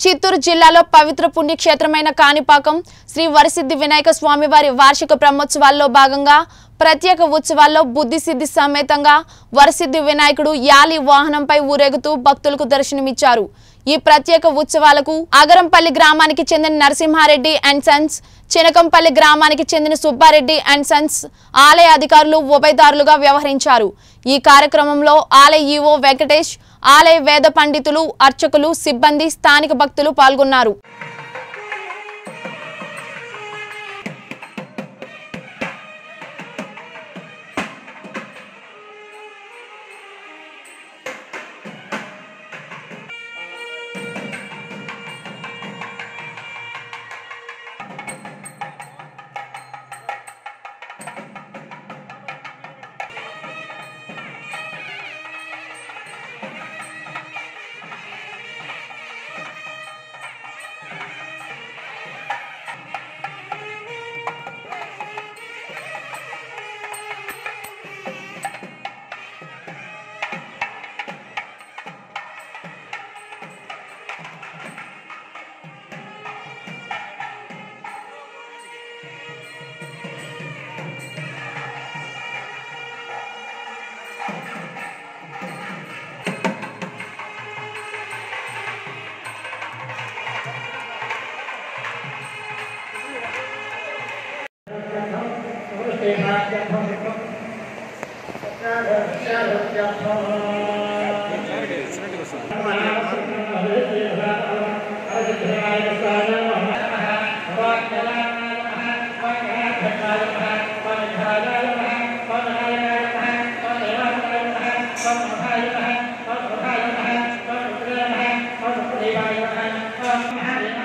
చిత్తూరు జిల్లాలో పవిత్ర పుణ్యక్షేత్రమైన కాణిపాకం శ్రీ వరసిద్ధి వినాయక స్వామి వారి వార్షిక బ్రహ్మోత్సవాల్లో భాగంగా ప్రత్యేక ఉత్సవాల్లో బుద్ధిసిద్ధి సమేతంగా వరసిద్ధి వినాయకుడు యాలి వాహనంపై ఊరేగుతూ భక్తులకు దర్శనమిచ్చారు ఈ ప్రత్యేక ఉత్సవాలకు అగరంపల్లి గ్రామానికి చెందిన నరసింహారెడ్డి అండ్ సన్స్ చినకంపల్లి గ్రామానికి చెందిన సుబ్బారెడ్డి అండ్ సన్స్ ఆలయ అధికారులు ఉభయదారులుగా వ్యవహరించారు ఈ కార్యక్రమంలో ఆలయ ఈవో వెంకటేష్ ఆలయ వేద పండితులు అర్చకులు సిబ్బంది స్థానిక భక్తులు పాల్గొన్నారు Thank you.